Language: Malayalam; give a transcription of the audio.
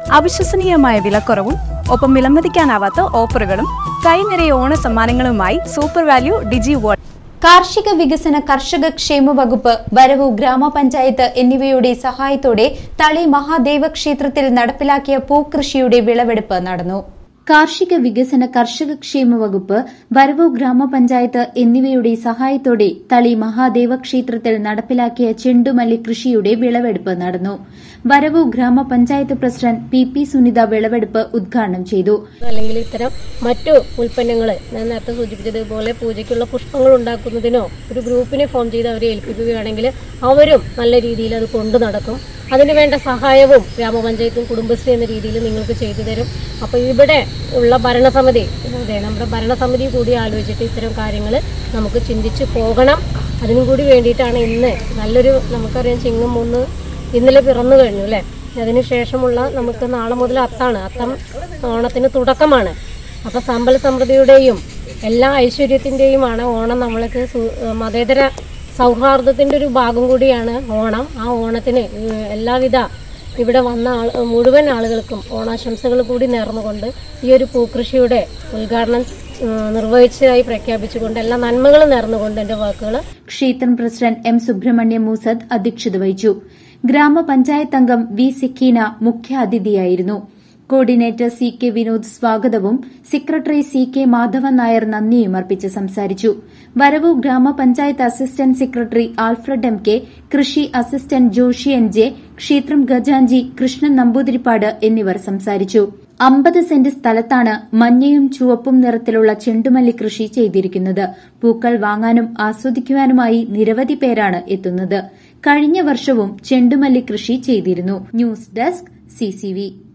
അവിശ്വസനീയമായ വിലക്കുറവും ഒപ്പം വിലമതിക്കാനാവാത്ത ഓഫറുകളും കൈനിറയ ഓണ സമ്മാനങ്ങളുമായി സൂപ്പർ വാല്യൂ ഡിജി വേൾഡ് കാർഷിക വികസന കർഷക ക്ഷേമ വകുപ്പ് വരവു ഗ്രാമപഞ്ചായത്ത് എന്നിവയുടെ സഹായത്തോടെ തളി മഹാദേവ ക്ഷേത്രത്തിൽ നടപ്പിലാക്കിയ പൂക്കൃഷിയുടെ വിളവെടുപ്പ് നടന്നു കാർഷിക വികസന കർഷക ക്ഷേമ വകുപ്പ് വരവു ഗ്രാമപഞ്ചായത്ത് എന്നിവയുടെ സഹായത്തോടെ തളി മഹാദേവ ക്ഷേത്രത്തിൽ നടപ്പിലാക്കിയ ചെണ്ടുമല്ലി കൃഷിയുടെ വിളവെടുപ്പ് നടന്നു വരവു ഗ്രാമപഞ്ചായത്ത് പ്രസിഡന്റ് പി പി സുനിത വിളവെടുപ്പ് ഉദ്ഘാടനം ചെയ്തു അല്ലെങ്കിൽ ഇത്തരം മറ്റു ഉൽപ്പന്നങ്ങൾ ഞാൻ നേരത്തെ സൂചിപ്പിച്ചതുപോലെ പൂജയ്ക്കുള്ള പുഷ്പങ്ങൾ ഉണ്ടാക്കുന്നതിനോ ഒരു ഗ്രൂപ്പിനെ ഫോം ചെയ്ത് അവരെ ഏൽപ്പിക്കുകയാണെങ്കിൽ അവരും നല്ല രീതിയിൽ അത് കൊണ്ടു നടക്കും അതിന് വേണ്ട സഹായവും ഗ്രാമപഞ്ചായത്തും കുടുംബശ്രീ എന്ന രീതിയിൽ നിങ്ങൾക്ക് ചെയ്തു തരും അപ്പോൾ ഇവിടെ ഉള്ള ഭരണസമിതി അതെ നമ്മുടെ ഭരണസമിതി കൂടി ആലോചിച്ചിട്ട് ഇത്തരം കാര്യങ്ങൾ നമുക്ക് ചിന്തിച്ച് പോകണം അതിനും കൂടി വേണ്ടിയിട്ടാണ് ഇന്ന് നല്ലൊരു നമുക്കറിയാം ചിങ്ങം മൂന്ന് ഇന്നലെ പിറന്നു കഴിഞ്ഞു അല്ലേ അതിനുശേഷമുള്ള നമുക്ക് നാളെ മുതൽ അത്താണ് അത്തം ഓണത്തിന് തുടക്കമാണ് അപ്പോൾ സമ്പൽ സമൃദ്ധിയുടെയും എല്ലാ ഐശ്വര്യത്തിൻ്റെയുമാണ് ഓണം നമ്മൾക്ക് സു- മതേതര സൗഹാർദ്ദത്തിൻ്റെ ഒരു ഭാഗം കൂടിയാണ് ഓണം ആ ഓണത്തിന് ഏഹ്, എല്ലാവിധ ഇവിടെ വന്ന ആൾ മുഴുവൻ ആളുകൾക്കും ഓണാശംസകൾ കൂടി നേർന്നുകൊണ്ട് ഈ ഒരു പൂക്കൃഷിയുടെ ഉദ്ഘാടനം ഏഹ്, നിർവഹിച്ചതായി പ്രഖ്യാപിച്ചുകൊണ്ട് എല്ലാ നന്മകളും നേർന്നുകൊണ്ട് എൻ്റെ വാക്കുകൾ ക്ഷേത്രം പ്രസിഡന്റ് എം സുബ്രഹ്മണ്യ മൂസദ് അധ്യക്ഷത വഹിച്ചു ഗ്രാമപഞ്ചായത്ത് അംഗം വി സെക്കീന മുഖ്യാതിഥിയായിരുന്നു കോർഡിനേറ്റർ സി കെ വിനോദ് സ്വാഗതവും secretary C K Madhavan Nair നന്ദിയും അർപ്പിച്ച് സംസാരിച്ചു വരവു ഗ്രാമപഞ്ചായത്ത് assistant secretary Alfred M K കൃഷി അസിസ്റ്റന്റ് ജോഷി എൻ ജെ ക്ഷേത്രം ഖജാഞ്ചി കൃഷ്ണൻ നമ്പൂതിരിപ്പാട് എന്നിവർ സംസാരിച്ചു അമ്പത് സെന്റ് സ്ഥലത്താണ് മഞ്ഞയും ചുവപ്പും നിറത്തിലുള്ള ചെണ്ടുമല്ലി കൃഷി ചെയ്തിരിക്കുന്നത് പൂക്കൾ വാങ്ങാനും ആസ്വദിക്കുവാനുമായി നിരവധി പേരാണ് എത്തുന്നത് കഴിഞ്ഞ വർഷവും ചെണ്ടുമല്ലി കൃഷി ചെയ്തിരുന്നു ന്യൂസ് ഡെസ്ക് സിസിവി